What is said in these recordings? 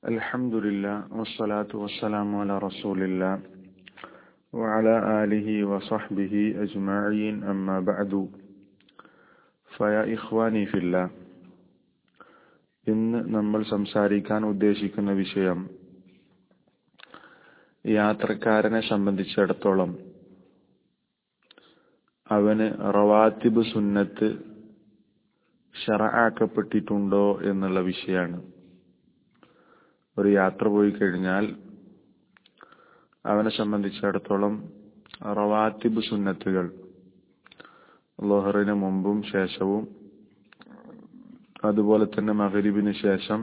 الحمد لله والصلاة والسلام على رسول الله وعلى آله وصحبه أجمعين أما بعد فيا إخواني في الله ഇന്ന് നമ്മൾ സംസാരിക്കാൻ ഉദ്ദേശിക്കുന്ന വിഷയം യാത്രക്കാരനെ സംബന്ധിച്ചിടത്തോളം അവന് റവാത്തിബ് സുന്നത്ത് ഷറആക്കപ്പെട്ടിട്ടുണ്ടോ എന്നുള്ള വിഷയമാണ് ഒരു യാത്ര പോയി കഴിഞ്ഞാൽ അവനെ സംബന്ധിച്ചിടത്തോളം റവാത്തിബ് സുന്നത്തുകൾ ലോഹറിന് മുമ്പും ശേഷവും അതുപോലെ തന്നെ മഹരിബിന് ശേഷം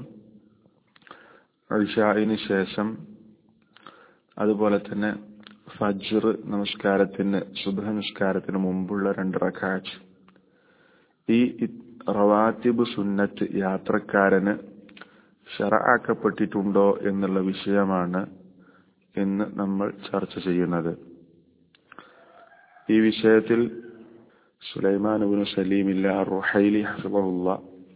ഇഷായിന് ശേഷം അതുപോലെ തന്നെ ഫജ്ർ നമസ്കാരത്തിന് സുബഹ നമസ്കാരത്തിന് മുമ്പുള്ള രണ്ട് റക്കാച്ച് ഈ റവാത്തിബ് സുന്നത്ത് യാത്രക്കാരന് ഷറആക്കപ്പെട്ടിട്ടുണ്ടോ എന്നുള്ള വിഷയമാണ് ഇന്ന് നമ്മൾ ചർച്ച ചെയ്യുന്നത് ഈ വിഷയത്തിൽ സുലൈമാനുബിന് സലീമില്ല റുഹൈലി ഹഫിബുള്ള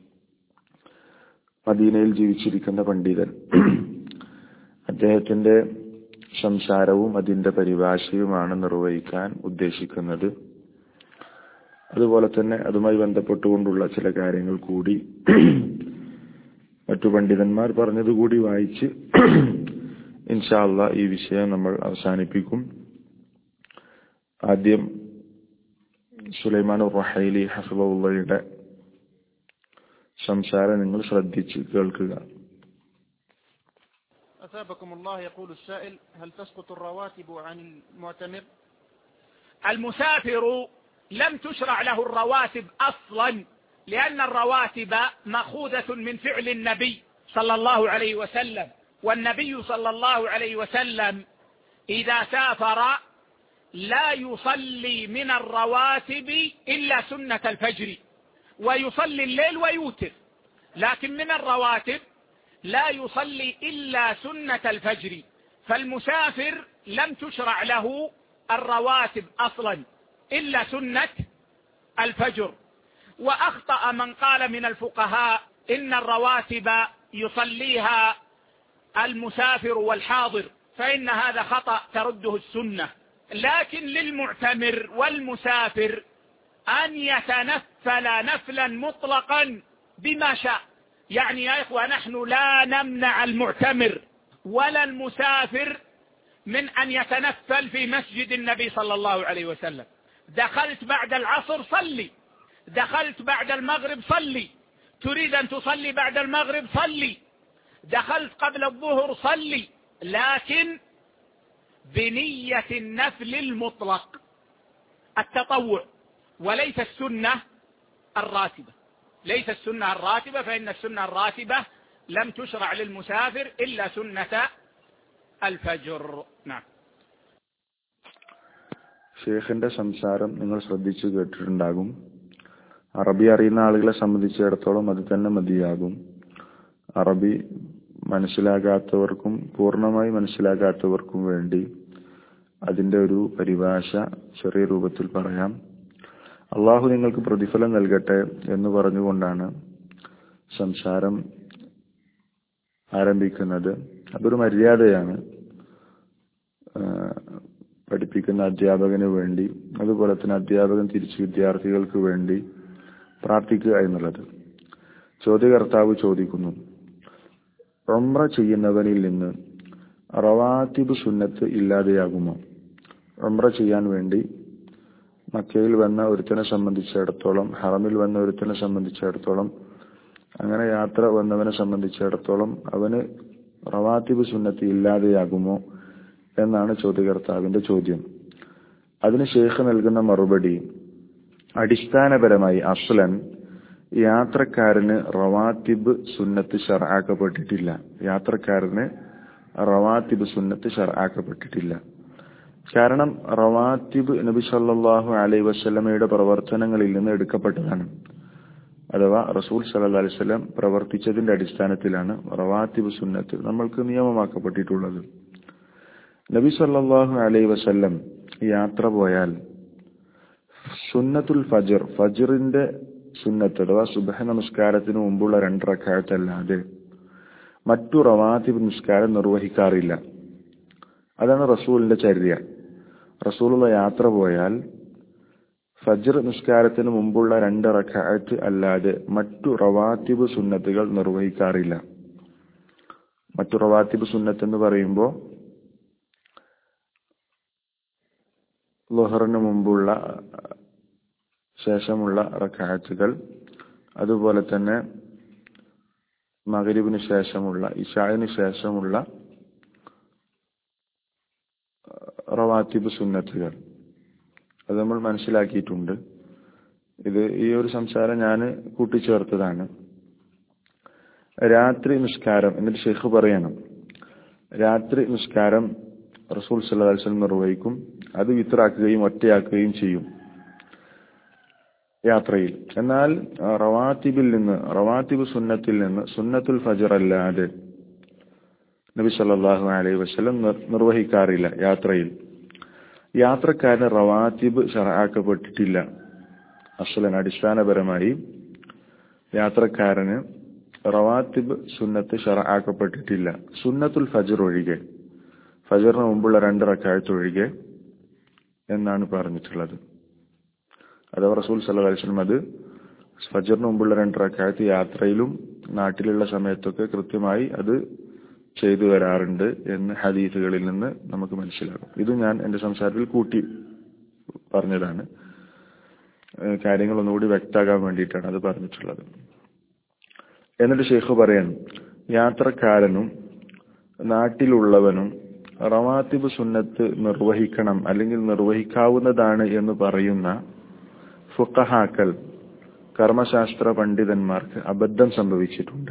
മദീനയിൽ ജീവിച്ചിരിക്കുന്ന പണ്ഡിതൻ അദ്ദേഹത്തിന്റെ സംസാരവും അതിന്റെ പരിഭാഷയുമാണ് നിർവഹിക്കാൻ ഉദ്ദേശിക്കുന്നത് അതുപോലെ തന്നെ അതുമായി ബന്ധപ്പെട്ടുകൊണ്ടുള്ള ചില കാര്യങ്ങൾ കൂടി മറ്റു പണ്ഡിതന്മാർ പറഞ്ഞതുകൂടി വായിച്ച് ഇൻഷാല്ല ഈ വിഷയം നമ്മൾ അവസാനിപ്പിക്കും ആദ്യം സുലൈമാൻ റഹൈലി ഹഫിബുള്ളയുടെ സംസാരം നിങ്ങൾ ശ്രദ്ധിച്ച് കേൾക്കുക أثابكم الله يقول السائل هل تسقط الرواتب عن المعتمر المسافر لم تشرع له الرواتب أصلا لأن الرواتب مأخوذة من فعل النبي صلى الله عليه وسلم والنبي صلى الله عليه وسلم إذا سافر لا يصلي من الرواتب إلا سنة الفجر ويصلي الليل ويوتر لكن من الرواتب لا يصلي إلا سنة الفجر فالمسافر لم تشرع له الرواتب أصلا إلا سنة الفجر وأخطأ من قال من الفقهاء إن الرواتب يصليها المسافر والحاضر فإن هذا خطأ ترده السنة لكن للمعتمر والمسافر أن يتنفل نفلا مطلقا بما شاء يعني يا إخوة نحن لا نمنع المعتمر ولا المسافر من أن يتنفل في مسجد النبي صلى الله عليه وسلم دخلت بعد العصر صلي دخلت بعد المغرب صلي تريد أن تصلي بعد المغرب صلي دخلت قبل الظهر صلي لكن بنية النفل المطلق التطوع وليس السنة الراتبة ليس السنة الراتبة فإن السنة الراتبة لم تشرع للمسافر إلا سنة الفجر نعم ഷേഖിന്റെ സംസാരം നിങ്ങൾ ശ്രദ്ധിച്ചു കേട്ടിട്ടുണ്ടാകും അറബി അറിയുന്ന ആളുകളെ സംബന്ധിച്ചിടത്തോളം അത് തന്നെ മതിയാകും അറബി മനസ്സിലാകാത്തവർക്കും പൂർണ്ണമായി മനസ്സിലാകാത്തവർക്കും വേണ്ടി അതിന്റെ ഒരു പരിഭാഷ ചെറിയ രൂപത്തിൽ പറയാം അള്ളാഹു നിങ്ങൾക്ക് പ്രതിഫലം നൽകട്ടെ എന്ന് പറഞ്ഞുകൊണ്ടാണ് സംസാരം ആരംഭിക്കുന്നത് അതൊരു മര്യാദയാണ് പഠിപ്പിക്കുന്ന അധ്യാപകന് വേണ്ടി അതുപോലെ തന്നെ അധ്യാപകൻ തിരിച്ച് വിദ്യാർത്ഥികൾക്ക് വേണ്ടി പ്രാർത്ഥിക്കുക എന്നുള്ളത് ചോദ്യകർത്താവ് ചോദിക്കുന്നു റൊമ്ര ചെയ്യുന്നവനിൽ നിന്ന് റവാത്തിബ് സുന്നത്ത് ഇല്ലാതെയാകുമോ റൊമ്ര ചെയ്യാൻ വേണ്ടി മക്കയിൽ വന്ന ഒരുത്തനെ സംബന്ധിച്ചിടത്തോളം ഹറമിൽ വന്ന ഒരുത്തനെ സംബന്ധിച്ചിടത്തോളം അങ്ങനെ യാത്ര വന്നവനെ സംബന്ധിച്ചിടത്തോളം അവന് റവാത്തിബ് സുന്നത്ത് ഇല്ലാതെയാകുമോ എന്നാണ് ചോദ്യകർത്താവിന്റെ ചോദ്യം അതിന് ശേഖ നൽകുന്ന മറുപടി അടിസ്ഥാനപരമായി അസ്ലൻ യാത്രക്കാരന് റവാത്തിബ് സുന്നത്ത് ഷർആക്കപ്പെട്ടിട്ടില്ല യാത്രക്കാരന് റവാത്തിബ് സുന്നത്ത് ഷർആക്കപ്പെട്ടിട്ടില്ല കാരണം റവാത്തിബ് നബി സല്ലാഹു അലൈ വസ്ലമയുടെ പ്രവർത്തനങ്ങളിൽ നിന്ന് എടുക്കപ്പെട്ടതാണ് അഥവാ റസൂൽ സല്ലാ അലൈവല്ലം പ്രവർത്തിച്ചതിന്റെ അടിസ്ഥാനത്തിലാണ് റവാത്തിബ് സുന്നത്ത് നമ്മൾക്ക് നിയമമാക്കപ്പെട്ടിട്ടുള്ളത് നബി സല്ലാഹു അലൈ വസല്ലം യാത്ര പോയാൽ സുന്നത്തുൽ ഫജർ ഫജറിന്റെ സുന്നത്ത് അഥവാ സുബഹ നമസ്കാരത്തിന് മുമ്പുള്ള രണ്ട് റക്കായത്തല്ലാതെ മറ്റു റവാത്തിബ് നിസ്കാരം നിർവഹിക്കാറില്ല അതാണ് റസൂലിന്റെ ചര്യ റസൂലുള്ള യാത്ര പോയാൽ ഫജ്ർ നിസ്കാരത്തിന് മുമ്പുള്ള രണ്ട് റക്കായത്ത് അല്ലാതെ മറ്റു റവാത്തിബ് സുന്നത്തുകൾ നിർവഹിക്കാറില്ല മറ്റു റവാത്തിബ് സുന്നത്ത് എന്ന് പറയുമ്പോൾ ലുഹറിന് മുമ്പുള്ള ശേഷമുള്ള റക്കായത്തുകൾ അതുപോലെ തന്നെ മകരിബിന് ശേഷമുള്ള ഇഷായിന് ശേഷമുള്ള റവാത്തിബ് സുന്നത്തുകൾ അത് നമ്മൾ മനസ്സിലാക്കിയിട്ടുണ്ട് ഇത് ഈ ഒരു സംസാരം ഞാൻ കൂട്ടിച്ചേർത്തതാണ് രാത്രി നിസ്കാരം എന്നിട്ട് ഷെയ്ഖ് പറയണം രാത്രി നിസ്കാരം റസൂൽ സല്ലാസ്ലം നിർവഹിക്കും അത് വിത്രാക്കുകയും ഒറ്റയാക്കുകയും ചെയ്യും യാത്രയിൽ എന്നാൽ റവാത്തിബിൽ നിന്ന് റവാത്തിബ് സുന്നത്തിൽ നിന്ന് സുന്നത്തുൽ ഫജർ അല്ലാതെ നബി സല്ലാഹു അലൈഹി വസ്ലം നിർവഹിക്കാറില്ല യാത്രയിൽ യാത്രക്കാരന് റവാത്തിബ് ഷറാക്കപ്പെട്ടിട്ടില്ല അസ്ലൻ അടിസ്ഥാനപരമായി യാത്രക്കാരന് റവാത്തിബ് സുന്നത്ത് ഷറാക്കപ്പെട്ടിട്ടില്ല സുന്നത്തുൽ ഫജർ ഒഴികെ ഫജറിന് മുമ്പുള്ള രണ്ട് റക്കായത്ത് ഒഴികെ എന്നാണ് പറഞ്ഞിട്ടുള്ളത് അഥവാ റസൂൽ സല്ലാ അലിസ്ലം അത് ഫജറിന് മുമ്പുള്ള രണ്ട് റക്കായത്ത് യാത്രയിലും നാട്ടിലുള്ള സമയത്തൊക്കെ കൃത്യമായി അത് ചെയ്തു വരാറുണ്ട് എന്ന് ഹദീസുകളിൽ നിന്ന് നമുക്ക് മനസ്സിലാകും ഇത് ഞാൻ എൻ്റെ സംസാരത്തിൽ കൂട്ടി പറഞ്ഞതാണ് കാര്യങ്ങൾ ഒന്നുകൂടി വ്യക്തമാകാൻ വേണ്ടിയിട്ടാണ് അത് പറഞ്ഞിട്ടുള്ളത് എന്നിട്ട് ഷെയ്ഖ് പറയാൻ യാത്രക്കാരനും നാട്ടിലുള്ളവനും റവാത്തിബ് സുന്നത്ത് നിർവഹിക്കണം അല്ലെങ്കിൽ നിർവഹിക്കാവുന്നതാണ് എന്ന് പറയുന്ന ഫുക്കഹാക്കൽ കർമ്മശാസ്ത്ര പണ്ഡിതന്മാർക്ക് അബദ്ധം സംഭവിച്ചിട്ടുണ്ട്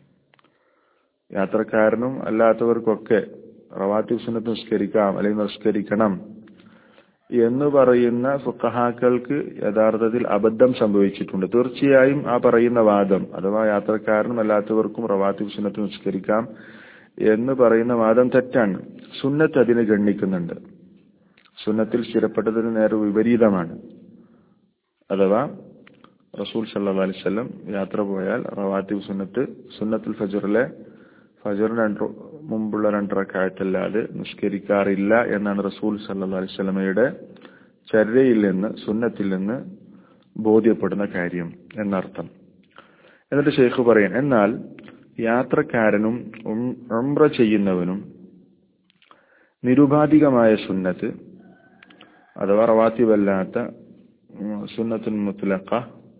യാത്രക്കാരനും അല്ലാത്തവർക്കൊക്കെ റവാത്തിബ് സുന്നത്ത് നിസ്കരിക്കാം അല്ലെങ്കിൽ നിസ്കരിക്കണം എന്ന് പറയുന്ന ഫുക്കഹാക്കൾക്ക് യഥാർത്ഥത്തിൽ അബദ്ധം സംഭവിച്ചിട്ടുണ്ട് തീർച്ചയായും ആ പറയുന്ന വാദം അഥവാ യാത്രക്കാരനും അല്ലാത്തവർക്കും റവാത്തിബ് സുന്നത്ത് നിസ്കരിക്കാം എന്ന് പറയുന്ന വാദം തെറ്റാണ് സുന്നത്ത് അതിനെ ഗണ്ണിക്കുന്നുണ്ട് സുന്നത്തിൽ സ്ഥിരപ്പെട്ടതിന് നേരെ വിപരീതമാണ് അഥവാ റസൂൽ സല്ലാ അലിസ്വല്ലം യാത്ര പോയാൽ റവാത്തിബ് സുന്നത്ത് സുന്നത്തുൽ ഫജറിലെ ഫജറിന് രണ്ട് മുമ്പുള്ള രണ്ടറക്കായത്തല്ലാതെ നിസ്കരിക്കാറില്ല എന്നാണ് റസൂൽ സല്ലാ അലിസ്വലമയുടെ ചര്യയിൽ നിന്ന് സുന്നത്തിൽ നിന്ന് ബോധ്യപ്പെടുന്ന കാര്യം എന്നർത്ഥം എന്നിട്ട് ഷെയ്ഖ് പറയാൻ എന്നാൽ യാത്രക്കാരനും ഉംറ ചെയ്യുന്നവനും നിരുപാധികമായ സുന്നത്ത് അഥവാ റവാത്തിബല്ലാത്ത സുന്നത്തുൻ മുത്തലക്ക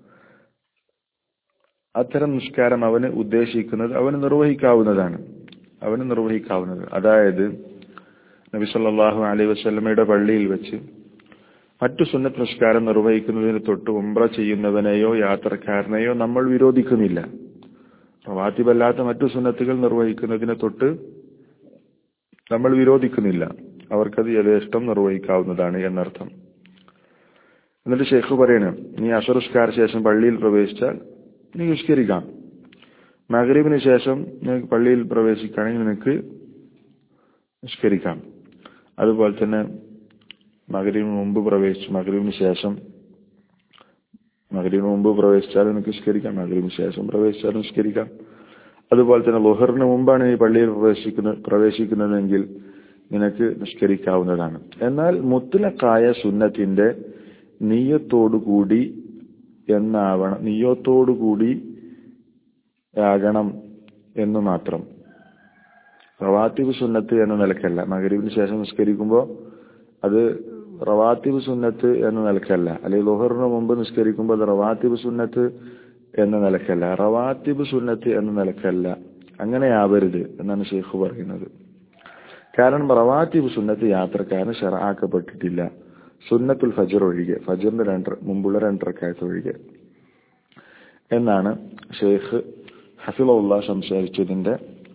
അത്തരം നിസ്കാരം അവന് ഉദ്ദേശിക്കുന്നത് അവന് നിർവഹിക്കാവുന്നതാണ് അവന് നിർവഹിക്കാവുന്നത് അതായത് നബി സല്ലാഹു അലൈഹി വസ്ലമയുടെ പള്ളിയിൽ വെച്ച് മറ്റു സുന്നത്ത് നിസ്കാരം നിർവഹിക്കുന്നതിന് തൊട്ട് ഉംറ ചെയ്യുന്നവനെയോ യാത്രക്കാരനെയോ നമ്മൾ വിരോധിക്കുന്നില്ല റവാത്തിബല്ലാത്ത മറ്റു സുന്നത്തുകൾ നിർവഹിക്കുന്നതിനെ തൊട്ട് നമ്മൾ വിരോധിക്കുന്നില്ല അവർക്കത് യഥേഷ്ടം നിർവഹിക്കാവുന്നതാണ് എന്നർത്ഥം എന്നിട്ട് ഷെയ്ഖ് പറയണം നീ അസറുസ്കാര ശേഷം പള്ളിയിൽ പ്രവേശിച്ചാൽ നീ നിസ്കരിക്കാം മകരീബിന് ശേഷം നിനക്ക് പള്ളിയിൽ പ്രവേശിക്കുകയാണെങ്കിൽ നിനക്ക് നിസ്കരിക്കാം അതുപോലെ തന്നെ മകരീബിന് മുമ്പ് പ്രവേശിച്ചു മകരീബിന് ശേഷം മകരീബിന് മുമ്പ് പ്രവേശിച്ചാൽ നിനക്ക് നിസ്കരിക്കാം മകരീബിന് ശേഷം പ്രവേശിച്ചാൽ നിസ്കരിക്കാം അതുപോലെ തന്നെ ലുഹറിന് മുമ്പാണ് നീ പള്ളിയിൽ പ്രവേശിക്കുന്ന പ്രവേശിക്കുന്നതെങ്കിൽ നിനക്ക് നിസ്കരിക്കാവുന്നതാണ് എന്നാൽ മുത്തലക്കായ സുന്നത്തിന്റെ നീയത്തോടുകൂടി എന്നാവണം നീയത്തോടുകൂടി ആകണം എന്ന് മാത്രം റവാത്തിബ് സുന്നത്ത് എന്ന നിലക്കല്ല മകരീബിന് ശേഷം നിസ്കരിക്കുമ്പോൾ അത് റവാത്തിബ് സുന്നത്ത് എന്ന നിലക്കല്ല അല്ലെങ്കിൽ ലുഹറിന് മുമ്പ് നിസ്കരിക്കുമ്പോൾ അത് റവാത്തിബ് സുന്നത്ത് എന്ന നിലക്കല്ല റവാത്തിബ് സുന്നത്ത് എന്ന നിലക്കല്ല അങ്ങനെ ആവരുത് എന്നാണ് ഷെയ്ഖ് പറയുന്നത് കാരണം റവാത്തിബ് സുന്നത്ത് യാത്രക്കാരന് ഷെറാക്കപ്പെട്ടിട്ടില്ല സുന്നത്തുൽ ഫജർ ഒഴികെ ഫജറിന്റെ രണ്ട് മുമ്പുള്ള രണ്ടരക്കായത്ത് ഒഴികെ എന്നാണ് ഷെയ്ഖ് ഹഫിലുള്ള സംസാരിച്ചതിന്റെ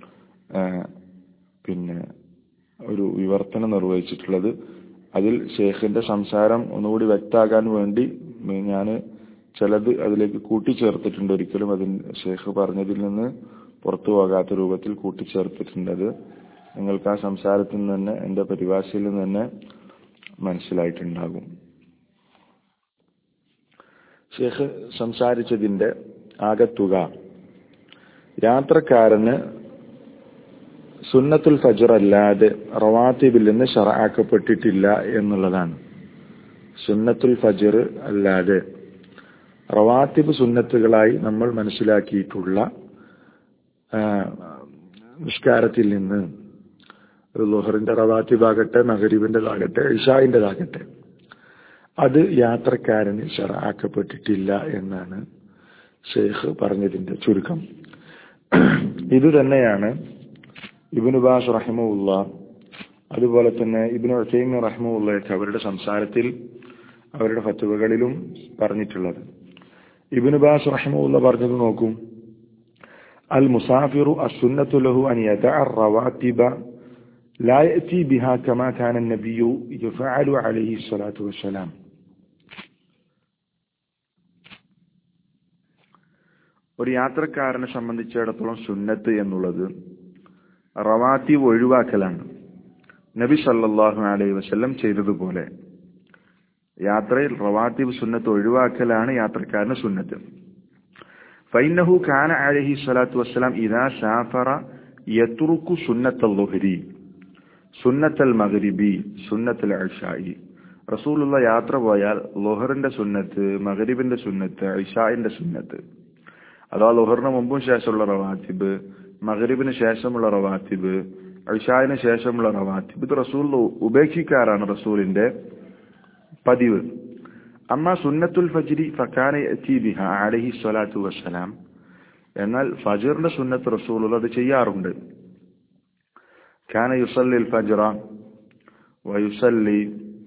പിന്നെ ഒരു വിവർത്തനം നിർവഹിച്ചിട്ടുള്ളത് അതിൽ ഷെയ്ഖിന്റെ സംസാരം ഒന്നുകൂടി വ്യക്തമാകാൻ വേണ്ടി ഞാൻ ചിലത് അതിലേക്ക് കൂട്ടിച്ചേർത്തിട്ടുണ്ട് ഒരിക്കലും അതിന് ഷെയ്ഖ് പറഞ്ഞതിൽ നിന്ന് പുറത്തു പോകാത്ത രൂപത്തിൽ കൂട്ടിച്ചേർത്തിട്ടുണ്ട് അത് നിങ്ങൾക്ക് ആ സംസാരത്തിൽ നിന്ന് തന്നെ എന്റെ പരിഭാഷയിൽ നിന്ന് തന്നെ മനസ്സിലായിട്ടുണ്ടാകും ഷെയ്ഖ് സംസാരിച്ചതിന്റെ ആകത്തുക യാത്രക്കാരന് സുന്നത്തുൽ ഫജർ അല്ലാതെ റവാത്തിബിൽ നിന്ന് ഷറാക്കപ്പെട്ടിട്ടില്ല എന്നുള്ളതാണ് സുന്നത്തുൽ ഫജർ അല്ലാതെ റവാത്തിബ് സുന്നത്തുകളായി നമ്മൾ മനസ്സിലാക്കിയിട്ടുള്ള നിസ്കാരത്തിൽ നിന്ന് ലുഹറിന്റെ റവാത്തിബാകട്ടെ മഹരീബിൻ്റെതാകട്ടെ ഇഷായിൻ്റെതാകട്ടെ അത് യാത്രക്കാരന് ഷറാക്കപ്പെട്ടിട്ടില്ല എന്നാണ് ഷെയ്ഖ് പറഞ്ഞതിന്റെ ചുരുക്കം ഇത് തന്നെയാണ് ഇബിനു ബാസ് റഹിമുള്ള അതുപോലെ തന്നെ ഇബിനു ഹസൈമി റഹിമുള്ളയൊക്കെ അവരുടെ സംസാരത്തിൽ അവരുടെ ഫത്തുവകളിലും പറഞ്ഞിട്ടുള്ളത് ഇബിനു ബാസ് റഹിമുള്ള പറഞ്ഞത് നോക്കും അൽ മുസാഫിറു അസുന്നത്തു ലഹു അൻ യദഅ റവാത്തിബ لا يأتي بها كما كان النبي يفعل عليه الصلاة والسلام ഒരു യാത്രക്കാരനെ സംബന്ധിച്ചിടത്തോളം സുന്നത്ത് എന്നുള്ളത് റവാത്തീവ് ഒഴിവാക്കലാണ് നബി സല്ലാഹു അലൈഹി വസ്ല്ലം ചെയ്തതുപോലെ യാത്രയിൽ റവാത്തീവ് സുന്നത്ത് ഒഴിവാക്കലാണ് യാത്രക്കാരന് സുന്നത്ത് ഫൈനഹു ഖാന അലഹി സ്വലാത്തു വസ്സലാം ഇതാ സാഫറ യത്തുറുക്കു സുന്നത്തൽ ലുഹരി സുന്നത്തൽ മഗ്രിബി സുന്നത്തൽ അഷായി റസൂലുള്ള യാത്ര പോയാൽ ലൊഹറിന്റെ സുന്നത്ത് മഗ്രിബിന്റെ സുന്നത്ത് ഇഷായിന്റെ സുന്നത്ത് അഥവാ ലുഹറിന് മുമ്പും ശേഷമുള്ള റവാത്തിബ് മഗ്രിബിന് ശേഷമുള്ള റവാത്തിബ് ഇഷായിന് ശേഷമുള്ള റവാത്തിബ് ഇത് റസൂൽ ഉപേക്ഷിക്കാറാണ് റസൂലിന്റെ പതിവ് അമ്മ സുന്നത്തുൽ ഫജ്രി ഫക്കാന ബിഹ അലഹി സ്വലാത്തു വസ്സലാം എന്നാൽ ഫജറിന്റെ സുന്നത്ത് റസൂൽ അത് ചെയ്യാറുണ്ട് كان يصلي الفجر ويصلي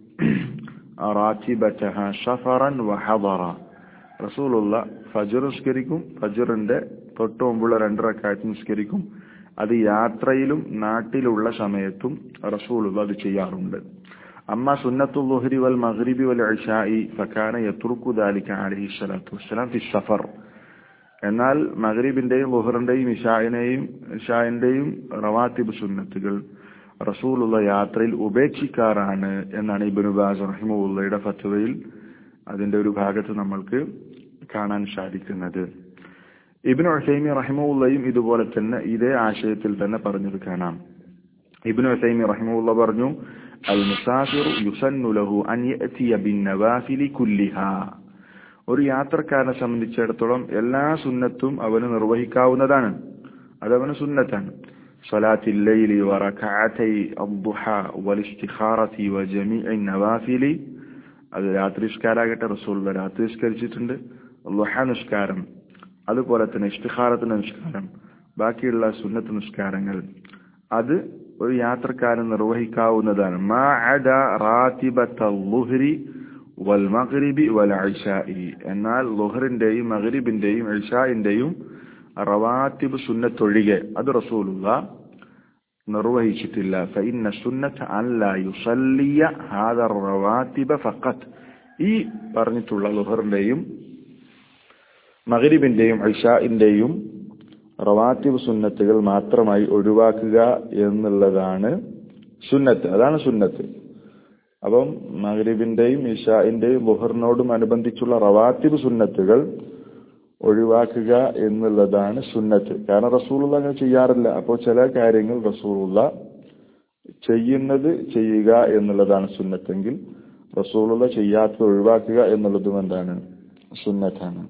راتبتها سفرا وحضرا رسول الله ഫജർ നിസ്കരിക്കും ഫജറിന്റെ തൊട്ട് മുമ്പുള്ള രണ്ടരക്കാറ്റ് നിസ്കരിക്കും അത് യാത്രയിലും നാട്ടിലുള്ള സമയത്തും റസൂൽ അത് ചെയ്യാറുണ്ട് അമ്മ സുന്നത്തു ലുഹരി വൽ മഗ്രിബി വൽ ഇഷായി ഫക്കാന യത്രുക്കു ദാലിക അലൈഹി സ്വലാത്തു വസ്സലാം ഫി സഫർ എന്നാൽ മഗ്രിബിന്റെയും ലുഹറിന്റെയും ഇഷായിനെയും ഇഷായിന്റെയും റവാത്തിബ് സുന്നത്തുകൾ റസൂലുള്ള യാത്രയിൽ ഉപേക്ഷിക്കാറാണ് എന്നാണ് ഇബിനുബാസ് റഹിമുള്ളയുടെ ഫത്വയിൽ അതിന്റെ ഒരു ഭാഗത്ത് നമ്മൾക്ക് കാണാൻ സാധിക്കുന്നത് ഇബിനു ഹസൈമി റഹിമുള്ളയും ഇതുപോലെ തന്നെ ഇതേ ആശയത്തിൽ തന്നെ പറഞ്ഞത് കാണാം ഇബിനു ഹസൈമി റഹിമുള്ള പറഞ്ഞു അൽ മുസാഫിർ യുസന്നു ലഹു അൻ യഅതിയ ബിൻ നവാഫിലി കുല്ലിഹാ ഒരു യാത്രക്കാരനെ സംബന്ധിച്ചിടത്തോളം എല്ലാ സുന്നത്തും അവന് നിർവഹിക്കാവുന്നതാണ് അതവന് സുന്നത്താണ് صلاة الليل وركعتي الضحى والاستخارة وجميع النوافل അത് രാത്രി നിസ്കാരാകട്ടെ റസൂലുള്ള രാത്രി നിസ്കരിച്ചിട്ടുണ്ട് ലുഹ നിസ്കാരം അതുപോലെ തന്നെ ഇഷ്തിഹാറത്തിന്റെ നിസ്കാരം ബാക്കിയുള്ള സുന്നത്ത് നിസ്കാരങ്ങൾ അത് ഒരു യാത്രക്കാരൻ നിർവഹിക്കാവുന്നതാണ് മാ അദ റാത്തിബത്ത ലുഹ്രി വൽ മഗ്രിബി വൽ ഇഷായി എന്നാൽ ലുഹറിന്റെയും മഗ്രിബിന്റെയും ഇഷായിന്റെയും റവാത്തിബ് സുന്നത്തൊഴികെ അത് റസൂലുള്ള നിർവഹിച്ചിട്ടില്ല ഫഇന്ന സുന്നത്ത് അല്ല യുസല്ലിയ ഹാദ റവാത്തിബ ഫഖത്ത് ഈ പറഞ്ഞിട്ടുള്ള ലുഹറിന്റെയും മഗ്രിബിന്റെയും ഇഷാഇന്റെയും റവാത്തിബ് സുന്നത്തുകൾ മാത്രമായി ഒഴിവാക്കുക എന്നുള്ളതാണ് സുന്നത്ത് അതാണ് സുന്നത്ത് അപ്പം മഗ്രിബിന്റെയും ഇഷാഇന്റെയും ബുഹറിനോടും അനുബന്ധിച്ചുള്ള റവാത്തിബ് സുന്നത്തുകൾ ഒഴിവാക്കുക എന്നുള്ളതാണ് സുന്നത്ത് കാരണം റസൂലുള്ള അങ്ങനെ ചെയ്യാറില്ല അപ്പോൾ ചില കാര്യങ്ങൾ റസൂലുള്ള ചെയ്യുന്നത് ചെയ്യുക എന്നുള്ളതാണ് സുന്നത്തെങ്കിൽ റസൂലുള്ള ചെയ്യാത്തത് ഒഴിവാക്കുക എന്നുള്ളതും എന്താണ് സുന്നത്താണ്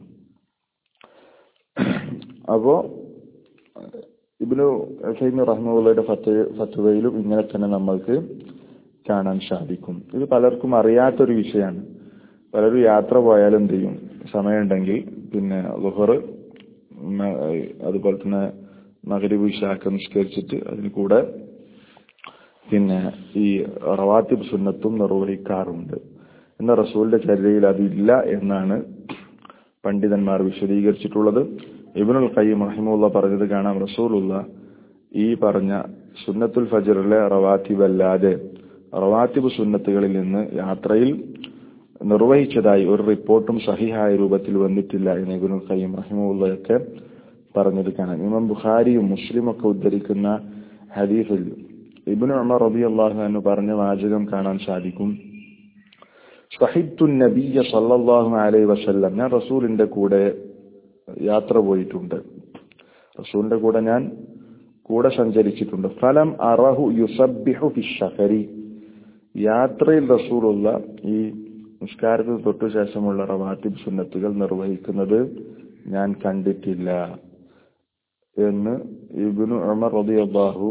അപ്പോ ഇബിനു സൈമി റഹ്മുള്ളയുടെ ഫത്ത് ഫത്തുവയിലും ഇങ്ങനെ തന്നെ നമ്മൾക്ക് കാണാൻ സാധിക്കും ഇത് പലർക്കും അറിയാത്തൊരു വിഷയമാണ് പലരും യാത്ര പോയാലും എന്ത് ചെയ്യും സമയമുണ്ടെങ്കിൽ പിന്നെ ലുഹർ അതുപോലെ തന്നെ മകരീബ് ഇഷാക്ക നിഷ്കരിച്ചിട്ട് അതിന് കൂടെ പിന്നെ ഈ റവാത്തിബ് സുന്നത്തും നിർവഹിക്കാറുണ്ട് എന്ന റസൂലിന്റെ ചര്യയിൽ അതില്ല എന്നാണ് പണ്ഡിതന്മാർ വിശദീകരിച്ചിട്ടുള്ളത് ഇബിനുൽ ഖയ്യം റഹിമുള്ള പറഞ്ഞത് കാണാം റസൂലുള്ള ഈ പറഞ്ഞ സുന്നത്തുൽ ഫജറിലെ റവാത്തിബ് അല്ലാതെ റവാത്തിബ് സുന്നത്തുകളിൽ നിന്ന് യാത്രയിൽ നിർവഹിച്ചതായി ഒരു റിപ്പോർട്ടും സഹിഹായ രൂപത്തിൽ വന്നിട്ടില്ല എന്ന് ഇബിനുൽ ഖയ്യം റഹിമുള്ളയൊക്കെ പറഞ്ഞത് കാണാം ഇമാം ബുഖാരിയും മുസ്ലിം ഒക്കെ ഉദ്ധരിക്കുന്ന ഹദീഫിൽ ഇബിനു ഉമർ റബി അള്ളാഹു എന്ന് പറഞ്ഞ വാചകം കാണാൻ സാധിക്കും സഹിബ്തു നബിയ സല്ലല്ലാഹു അലൈഹി വസല്ലം ഞാൻ റസൂലിന്റെ കൂടെ യാത്ര പോയിട്ടുണ്ട് റസൂലിന്റെ കൂടെ ഞാൻ കൂടെ സഞ്ചരിച്ചിട്ടുണ്ട് ഫലം അറഹു യുസബിഹു ഫിഷഫരി യാത്രയിൽ റസൂലുള്ള ഈ നിസ്കാരത്തിന് തൊട്ടു ശേഷമുള്ള റവാത്തിബ് സുന്നത്തുകൾ നിർവഹിക്കുന്നത് ഞാൻ കണ്ടിട്ടില്ല എന്ന് ഇബിനു ഉമർ റളിയല്ലാഹു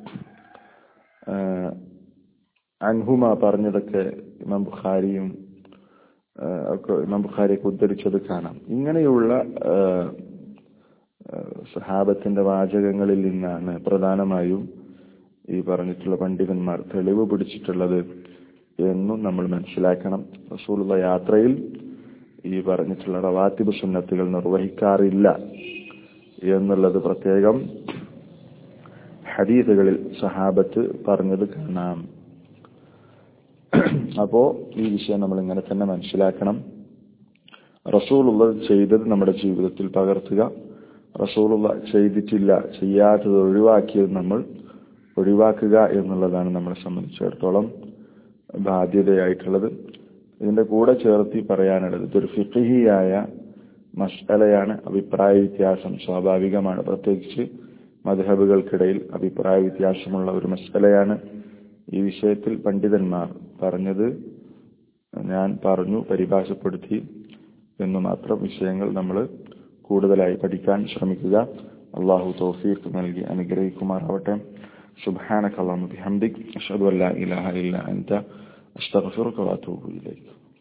അൻഹുമ പറഞ്ഞതൊക്കെ ഇമാം ബുഖാരിയും ഒക്കെ ഇമാം ബുഖാരിയൊക്കെ ഉദ്ധരിച്ചത് കാണാം ഇങ്ങനെയുള്ള സഹാബത്തിന്റെ വാചകങ്ങളിൽ നിന്നാണ് പ്രധാനമായും ഈ പറഞ്ഞിട്ടുള്ള പണ്ഡിതന്മാർ തെളിവ് പിടിച്ചിട്ടുള്ളത് എന്നും നമ്മൾ മനസ്സിലാക്കണം റസൂലുള്ള യാത്രയിൽ ഈ പറഞ്ഞിട്ടുള്ള റവാത്തിബ് സുന്നത്തുകൾ നിർവഹിക്കാറില്ല എന്നുള്ളത് പ്രത്യേകം ഹദീസുകളിൽ സഹാബത്ത് പറഞ്ഞത് കാണാം അപ്പോ ഈ വിഷയം നമ്മൾ ഇങ്ങനെ തന്നെ മനസ്സിലാക്കണം റസൂലുള്ള ചെയ്തത് നമ്മുടെ ജീവിതത്തിൽ പകർത്തുക റസൂലുള്ള ചെയ്തിട്ടില്ല ചെയ്യാത്തത് ഒഴിവാക്കിയത് നമ്മൾ ഒഴിവാക്കുക എന്നുള്ളതാണ് നമ്മളെ സംബന്ധിച്ചിടത്തോളം ബാധ്യതയായിട്ടുള്ളത് ഇതിന്റെ കൂടെ ചേർത്തി പറയാനുള്ളത് ഇതൊരു ഫിഖിഹിയായ മസ്അലയാണ് അഭിപ്രായ വ്യത്യാസം സ്വാഭാവികമാണ് പ്രത്യേകിച്ച് മധുഹബുകൾക്കിടയിൽ അഭിപ്രായ വ്യത്യാസമുള്ള ഒരു മസ്അലയാണ് ഈ വിഷയത്തിൽ പണ്ഡിതന്മാർ പറഞ്ഞത് ഞാൻ പറഞ്ഞു പരിഭാഷപ്പെടുത്തി എന്ന് മാത്രം വിഷയങ്ങൾ നമ്മൾ കൂടുതലായി പഠിക്കാൻ ശ്രമിക്കുക അള്ളാഹു തൗഫീഖ് നൽകി അനുഗ്രഹിക്കുമാറാവട്ടെ سبحانك اللهم وبحمدك أشهد أن لا إله إلا أنت أستغفرك وأتوب إليك